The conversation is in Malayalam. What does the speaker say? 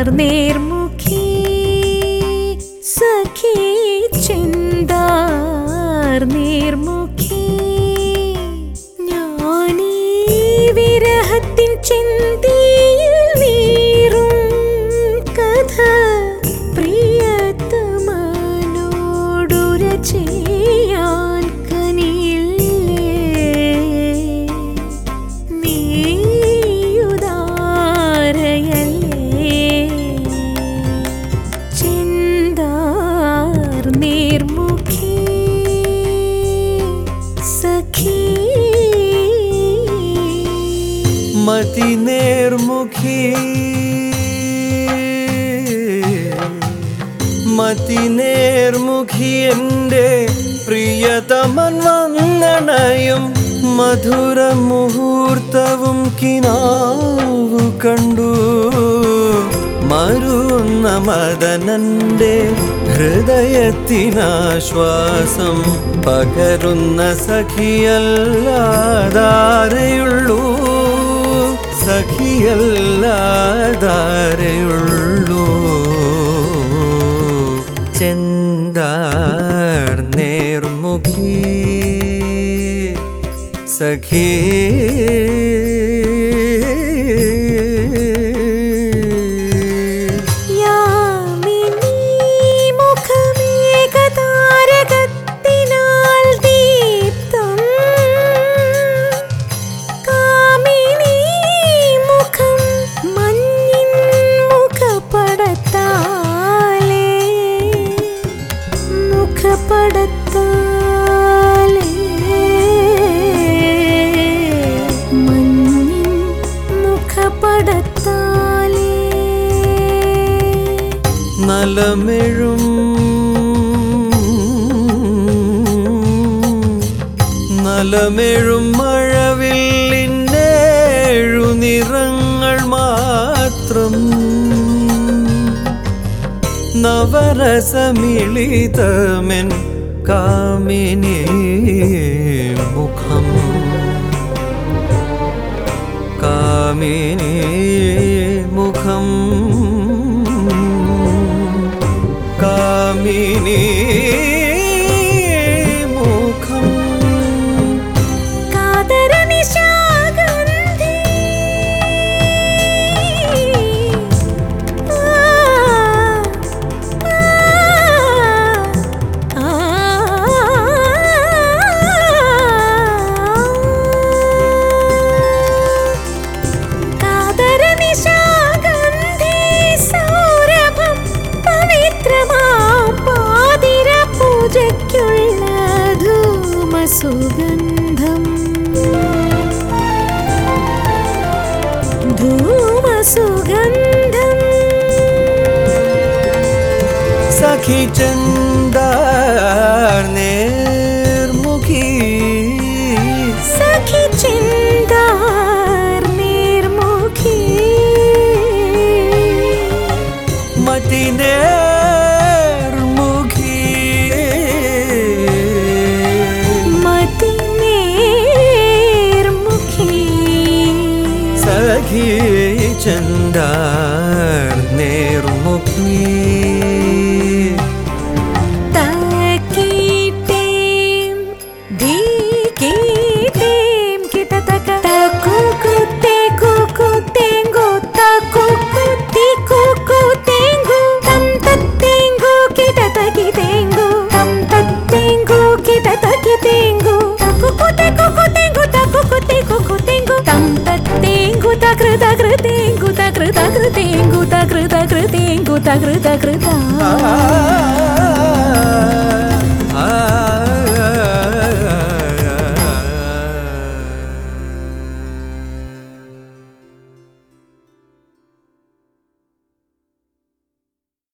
നേർമുഖി സഖി ചിന്താർ നേർമുഖി ഞാനീ വിരഹത്തിൻ ചിന്തിയിൽ നീറും കഥ പ്രിയതമനോടുര ചെയ്യാൻ കനിയില്ലേ നീയുദാരയല്ലേ ചിന്താർ നേർമുഖി സഖി മതി നേർമുഖി മതി നേർമുഖി എൻ്റെ പ്രിയതമൻ വന്നണയും മധുര മുഹൂർത്തവും കിനാവു കണ്ടു മരുന്ന മദനന്റെ ഹൃദയത്തിനാശ്വാസം പകരുന്ന സഖിയല്ലാതാരെയുള്ളൂ സഖിയല്ലാതാരെയുള്ളൂ ചെന്താർ നേർമുഖി സഖി യാമിനി മുഖമേകതാരകത്തിനാൽ ദീപ്തം കാമിനി മുഖം മഞ്ഞിൻ മുഖപടത്താലേ മുഖപടത്താലേ മഞ്ഞിൻ മുഖപടത്താലേ നലമെഴും നലമെഴും മഴവില്ലിന്നേഴു നിറങ്ങൾ മാത്രം നവരസമിളിതമെൻ കാമിനി മുഖം കാമിനി മുഖം കാമിനി മുഖം കാതര നിശാഗന്ധി ആ ആ കാതര നിശാഗന്ധി സൗരഭം പവിത്രമാം പാതിര പൂജയ്ക്കുള്ള ധൂമസുഗന്ധം ധൂമസുഗന്ധം സഖി ചന്ദാർ നേർമുഖി സഖി ചിന്താർ നീർമുഖി മതി നേർമുഖി മതി നീർമുഖി സഖി ചന്ദാർ നേർമുഖി തകീട്ടേം ധീകീട്ടേം കിടതക തകുകുത്തേ കുകുത്തേങ്കു തകുകുത്തി കുകുത്തേങ്കു തം തത്തേങ്കു കിടതകിതേങ്കു തം തത്തേങ്കു കിടതകിതേങ്കു തകുകുത്തേ കുകുത്തേങ്കു തകുകുത്തി കുകുത്തേങ്കു തം തത്തേങ്കു തകൃതകൃതേങ്കു തകൃതകൃതേങ്കു തകൃതകൃതേങ്കു തകൃതകൃത ആ